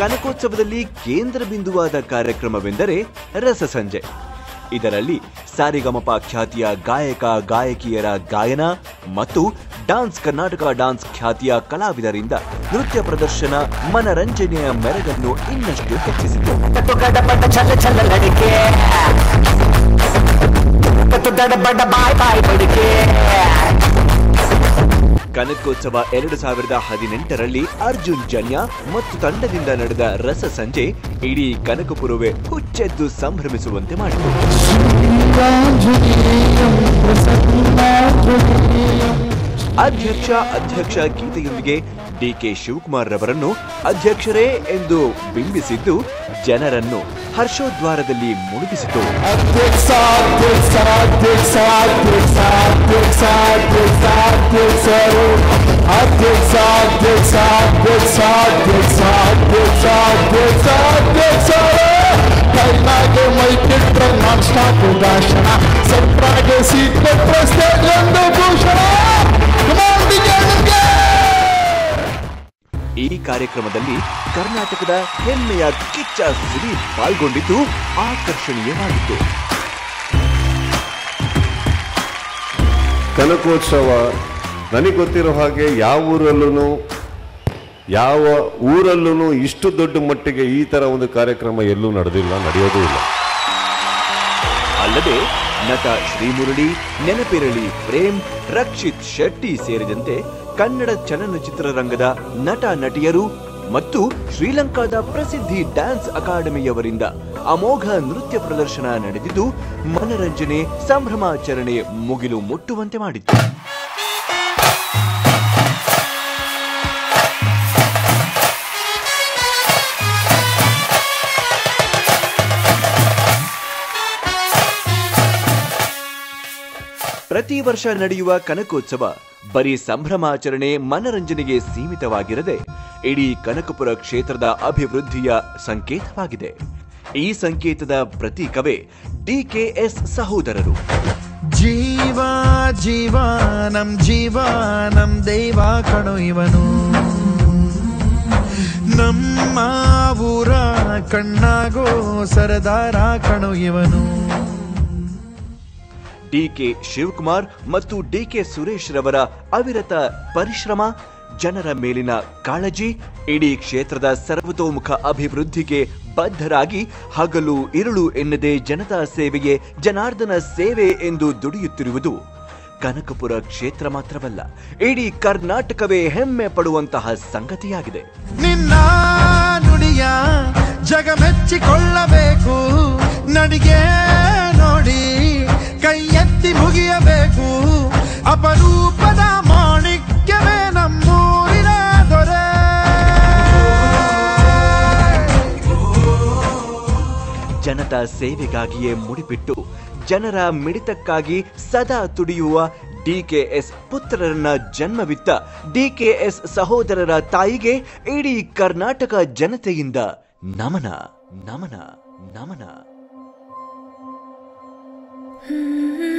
ಕನಕೋತ್ಸವದಲ್ಲಿ ಕೇಂದ್ರ ಬಿಂದುವಾದ ಕಾರ್ಯಕ್ರಮವೆಂದರೆ ರಸಸಂಜೆ ಇದರಲ್ಲಿ ಸಾರಿಗಮಪ ಖ್ಯಾತಿಯ ಗಾಯಕ ಗಾಯಕಿಯರ ಗಾಯನ ಮತ್ತು ಡಾನ್ಸ್ ಕರ್ನಾಟಕ ಡಾನ್ಸ್ ಖ್ಯಾತಿಯ ಕಲಾವಿದರಿಂದ ನೃತ್ಯ ಪ್ರದರ್ಶನ ಮನರಂಜನೆಯ ಮೆರಗನ್ನು ಇನ್ನಷ್ಟು ಹೆಚ್ಚಿಸಿತು तो गड़बड़ छल छल लड़के तो गड़बड़ बाय बाय लड़के ಕನಕೋತ್ಸವ ಎರಡು ಸಾವಿರದ ಹದಿನೆಂಟರಲ್ಲಿ ಅರ್ಜುನ್ ಜನ್ಯ ಮತ್ತು ತಂಡದಿಂದ ನಡೆದ ರಸ ಸಂಜೆ ಇಡೀ ಕನಕಪುರವೇ ಹುಚ್ಚೆದ್ದು ಸಂಭ್ರಮಿಸುವಂತೆ ಮಾಡಿತು ಅಧ್ಯಕ್ಷ ಅಧ್ಯಕ್ಷ ಗೀತೆಯೊಂದಿಗೆ ಡಿಕೆ ಶಿವಕುಮಾರ್ ರವರನ್ನು ಅಧ್ಯಕ್ಷರೇ ಎಂದು ಬಿಂಬಿಸಿದ್ದು ಜನರನ್ನು ಹರ್ಷೋದ್ವಾರದಲ್ಲಿ ಮುಳುಗಿಸಿತು ಅಧ್ಯಕ್ಷ ಅಧ್ಯಕ್ಷ ಅಧ್ಯಕ್ಷ ಅಧ್ಯಕ್ಷ ಅಧ್ಯಕ್ಷ ಅಧ್ಯಕ್ಷ ಅಧ್ಯಕ್ಷರು ಅಧ್ಯಕ್ಷ ಅಧ್ಯಕ್ಷ ಅಧ್ಯಕ್ಷ ಅಧ್ಯಕ್ಷ ಅಧ್ಯಕ್ಷ ಅಧ್ಯಕ್ಷ ಅಧ್ಯಕ್ಷರು ಕೈನಾಗೆ ಮೈಕಿಟ್ರೆ ನಾನ್ ಸ್ಟಾಪ್ ಭಾಷಣ ಸೆಂಟ್ರಾಗೆ ಸೀಟ್ ಕೊಟ್ರೆ ಸ್ಟೇಜ್ ಒಂದು ಭೂಷಣ ಈ ಕಾರ್ಯಕ್ರಮದಲ್ಲಿ ಕರ್ನಾಟಕದ ಹೆಮ್ಮೆಯ ಕಿಚ್ಚ ಸುದೀಪ್ ಪಾಲ್ಗೊಂಡಿದ್ದು ಆಕರ್ಷಣೀಯವಾಗಿತ್ತು ಕನಕೋತ್ಸವ ನನಗೆ ಗೊತ್ತಿರೋ ಹಾಗೆ ಯಾವ ಊರಲ್ಲೂ ಯಾವ ಊರಲ್ಲೂ ಇಷ್ಟು ದೊಡ್ಡ ಮಟ್ಟಿಗೆ ಈ ತರ ಒಂದು ಕಾರ್ಯಕ್ರಮ ಎಲ್ಲೂ ನಡೆದಿಲ್ಲ ನಡೆಯೋದೂ ಇಲ್ಲ ಅಲ್ಲದೆ ನಟ ಶ್ರೀಮುರಳಿ ನೆನಪಿರಳಿ ಪ್ರೇಮ್ ರಕ್ಷಿತ್ ಶೆಟ್ಟಿ ಸೇರಿದಂತೆ ಕನ್ನಡ ಚಲನಚಿತ್ರರಂಗದ ನಟ ನಟಿಯರು ಮತ್ತು ಶ್ರೀಲಂಕಾದ ಪ್ರಸಿದ್ಧಿ ಡ್ಯಾನ್ಸ್ ಅಕಾಡೆಮಿಯವರಿಂದ ಅಮೋಘ ನೃತ್ಯ ಪ್ರದರ್ಶನ ನಡೆದಿದ್ದು ಮನರಂಜನೆ ಸಂಭ್ರಮಾಚರಣೆ ಮುಗಿಲು ಮುಟ್ಟುವಂತೆ ಮಾಡಿತ್ತು ಪ್ರತಿ ವರ್ಷ ನಡೆಯುವ ಕನಕೋತ್ಸವ ಬರೀ ಸಂಭ್ರಮಾಚರಣೆ ಮನರಂಜನೆಗೆ ಸೀಮಿತವಾಗಿರದೆ ಇಡೀ ಕನಕಪುರ ಕ್ಷೇತ್ರದ ಅಭಿವೃದ್ಧಿಯ ಸಂಕೇತವಾಗಿದೆ ಈ ಸಂಕೇತದ ಪ್ರತೀಕವೇ ಡಿಕೆಎಸ್ ಸಹೋದರರು ಜೀವ ಜೀವ ನಮ್ ಜೀವ ನಮ್ ದೈವ ಕಣು ಇವನು ನಮ್ಮ ಊರ ಕಣ್ಣಾಗೋ ಸರದಾರ ಕಣು ಇವನು ಡಿಕೆ ಶಿವಕುಮಾರ್ ಮತ್ತು ಡಿಕೆ ಸುರೇಶ್ ರವರ ಅವಿರತ ಪರಿಶ್ರಮ ಜನರ ಮೇಲಿನ ಕಾಳಜಿ ಇಡೀ ಕ್ಷೇತ್ರದ ಸರ್ವತೋಮುಖ ಅಭಿವೃದ್ಧಿಗೆ ಬದ್ಧರಾಗಿ ಹಗಲು ಇರುಳು ಎನ್ನದೆ ಜನತಾ ಸೇವೆಗೆ ಜನಾರ್ದನ ಸೇವೆ ಎಂದು ದುಡಿಯುತ್ತಿರುವುದು ಕನಕಪುರ ಕ್ಷೇತ್ರ ಮಾತ್ರವಲ್ಲ ಇಡೀ ಕರ್ನಾಟಕವೇ ಹೆಮ್ಮೆ ಪಡುವಂತಹ ಸಂಗತಿಯಾಗಿದೆ ನಿನ್ನ ನುಡಿಯ ಜಗ ಮೆಚ್ಚಿಕೊಳ್ಳಬೇಕು ನಡಿಗೆ ನೋಡಿ ಕೈ ಎತ್ತಿ ಮುಗಿಯಬೇಕು ಅಪರೂಪದ ಮಾಣಿಕ್ಯವೇ ನಮ್ಮೂರಿನ ದೊರೆ ಜನತಾ ಸೇವೆಗಾಗಿಯೇ ಮುಡಿಪಿಟ್ಟು ಜನರ ಮಿಡಿತಕ್ಕಾಗಿ ಸದಾ ತುಡಿಯುವ ಡಿಕೆಎಸ್ ಪುತ್ರರನ್ನ ಜನ್ಮವಿತ್ತ ಡಿಕೆಎಸ್ ಸಹೋದರರ ತಾಯಿಗೆ ಇಡೀ ಕರ್ನಾಟಕ ಜನತೆಯಿಂದ ನಮನ ನಮನ ನಮನ Mm-hmm.